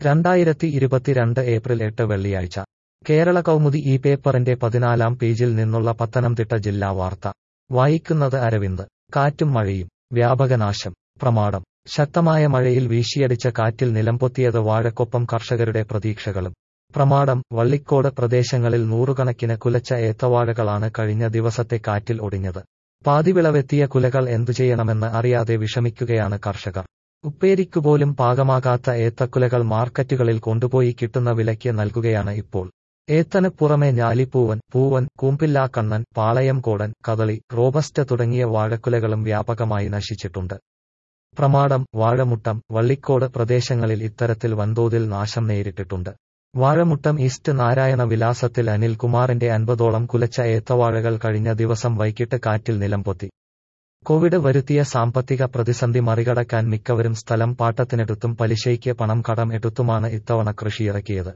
രണ്ടായിരത്തി ഇരുപത്തിരണ്ട് ഏപ്രിൽ എട്ട് വെള്ളിയാഴ്ച കേരള കൗമുദി ഈ പേപ്പറിന്റെ പതിനാലാം പേജിൽ നിന്നുള്ള പത്തനംതിട്ട ജില്ലാ വാർത്ത വായിക്കുന്നത് അരവിന്ദ് കാറ്റും മഴയും വ്യാപകനാശം പ്രമാടം ശക്തമായ മഴയിൽ വീശിയടിച്ച കാറ്റിൽ നിലംപൊത്തിയത് വാഴക്കൊപ്പം കർഷകരുടെ പ്രതീക്ഷകളും പ്രമാടം വള്ളിക്കോട് പ്രദേശങ്ങളിൽ നൂറുകണക്കിന് കുലച്ച ഏത്തവാഴകളാണ് കഴിഞ്ഞ ദിവസത്തെ കാറ്റിൽ ഒടിഞ്ഞത് പാതിവിളവെത്തിയ കുലകൾ എന്തുചെയ്യണമെന്ന് അറിയാതെ വിഷമിക്കുകയാണ് കർഷകർ ഉപ്പേരിക്കുപോലും പാകമാകാത്ത ഏത്തക്കുലകൾ മാർക്കറ്റുകളിൽ കൊണ്ടുപോയി കിട്ടുന്ന വിലയ്ക്ക് നൽകുകയാണ് ഇപ്പോൾ ഏത്തന് പുറമെ ഞാലിപ്പൂവൻ പൂവൻ കൂമ്പില്ലാക്കണ്ണൻ പാളയംകോടൻ കദളി റോബസ്റ്റ തുടങ്ങിയ വാഴക്കുലകളും വ്യാപകമായി നശിച്ചിട്ടുണ്ട് പ്രമാടം വാഴമുട്ടം വള്ളിക്കോട് പ്രദേശങ്ങളിൽ ഇത്തരത്തിൽ വൻതോതിൽ നാശം നേരിട്ടിട്ടുണ്ട് വാഴമുട്ടം ഈസ്റ്റ് നാരായണ വിലാസത്തിൽ അനിൽകുമാറിന്റെ അൻപതോളം കുലച്ച ഏത്തവാഴകൾ കഴിഞ്ഞ ദിവസം വൈകിട്ട് കാറ്റിൽ നിലംപൊത്തി കോവിഡ് വരുത്തിയ സാമ്പത്തിക പ്രതിസന്ധി മറികടക്കാൻ മിക്കവരും സ്ഥലം പാട്ടത്തിനെടുത്തും പലിശയ്ക്ക് പണം കടം എടുത്തുമാണ് ഇത്തവണ കൃഷിയിറക്കിയത്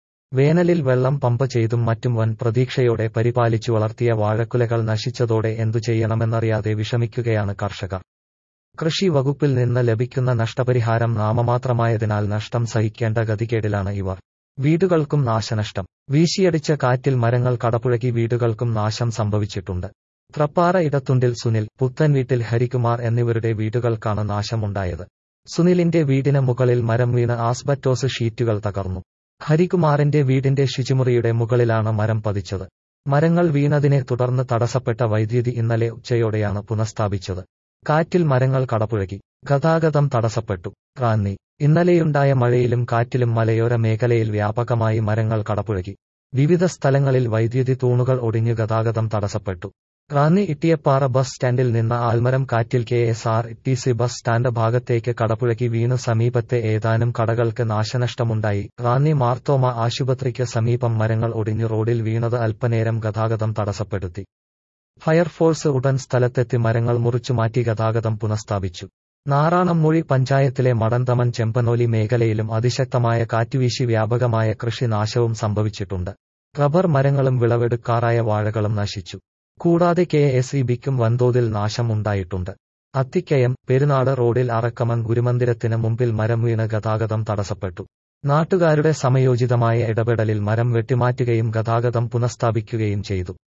വേനലിൽ വെള്ളം പമ്പ് ചെയ്തും മറ്റും വൻ പ്രതീക്ഷയോടെ പരിപാലിച്ചു വളർത്തിയ വാഴക്കുലകൾ നശിച്ചതോടെ എന്തു ചെയ്യണമെന്നറിയാതെ വിഷമിക്കുകയാണ് കർഷകർ കൃഷി വകുപ്പിൽ നിന്ന് ലഭിക്കുന്ന നഷ്ടപരിഹാരം നാമമാത്രമായതിനാൽ നഷ്ടം സഹിക്കേണ്ട ഗതികേടിലാണ് ഇവർ വീടുകൾക്കും നാശനഷ്ടം വീശിയടിച്ച കാറ്റിൽ മരങ്ങൾ കടപുഴകി വീടുകൾക്കും നാശം സംഭവിച്ചിട്ടുണ്ട് ത്രപ്പാറ ഇടത്തുണ്ടിൽ സുനിൽ പുത്തൻ വീട്ടിൽ ഹരികുമാർ എന്നിവരുടെ വീടുകൾക്കാണ് നാശമുണ്ടായത് സുനിലിന്റെ വീടിന് മുകളിൽ മരം വീണ് ആസ്ബറ്റോസ് ഷീറ്റുകൾ തകർന്നു ഹരികുമാറിന്റെ വീടിന്റെ ശുചിമുറിയുടെ മുകളിലാണ് മരം പതിച്ചത് മരങ്ങൾ വീണതിനെ തുടർന്ന് തടസ്സപ്പെട്ട വൈദ്യുതി ഇന്നലെ ഉച്ചയോടെയാണ് പുനഃസ്ഥാപിച്ചത് കാറ്റിൽ മരങ്ങൾ കടപുഴകി ഗതാഗതം തടസ്സപ്പെട്ടു റാന്നി ഇന്നലെയുണ്ടായ മഴയിലും കാറ്റിലും മലയോര മേഖലയിൽ വ്യാപകമായി മരങ്ങൾ കടപുഴകി വിവിധ സ്ഥലങ്ങളിൽ വൈദ്യുതി തൂണുകൾ ഒടിഞ്ഞു ഗതാഗതം തടസ്സപ്പെട്ടു റാന്നി ഇട്ടിയപ്പാറ ബസ് സ്റ്റാൻഡിൽ നിന്ന് ആൽമരം കാറ്റിൽ K S R T C bus stand ഭാഗത്തേക്ക് കടപുഴകി വീണു സമീപത്തെ ഏതാനും കടകൾക്ക് നാശനഷ്ടമുണ്ടായി റാന്നി മാർത്തോമ ആശുപത്രിക്ക് സമീപം മരങ്ങൾ ഒടിഞ്ഞു റോഡിൽ വീണത് അല്പനേരം ഗതാഗതം തടസ്സപ്പെടുത്തി ഫയർഫോഴ്സ് ഉടൻ സ്ഥലത്തെത്തി മരങ്ങൾ മുറിച്ചു മാറ്റി ഗതാഗതം പുനഃസ്ഥാപിച്ചു നാറാണംമൂഴി പഞ്ചായത്തിലെ മടന്തമൻ ചെമ്പനോലി മേഖലയിലും അതിശക്തമായ കാറ്റുവീശി വ്യാപകമായ കൃഷി നാശവും സംഭവിച്ചിട്ടുണ്ട് റബ്ബർ മരങ്ങളും വിളവെടുക്കാറായ വാഴകളും നശിച്ചു കൂടാതെ കെ എസ് ഇ ബിക്കും വൻതോതിൽ നാശം ഉണ്ടായിട്ടുണ്ട് അത്തിക്കയം പെരുന്നാട് റോഡിൽ അറക്കമൻ ഗുരുമന്ദിരത്തിന് മുമ്പിൽ മരം വീണ് ഗതാഗതം തടസ്സപ്പെട്ടു നാട്ടുകാരുടെ സമയോചിതമായ ഇടപെടലിൽ മരം വെട്ടിമാറ്റുകയും ഗതാഗതം പുനഃസ്ഥാപിക്കുകയും ചെയ്തു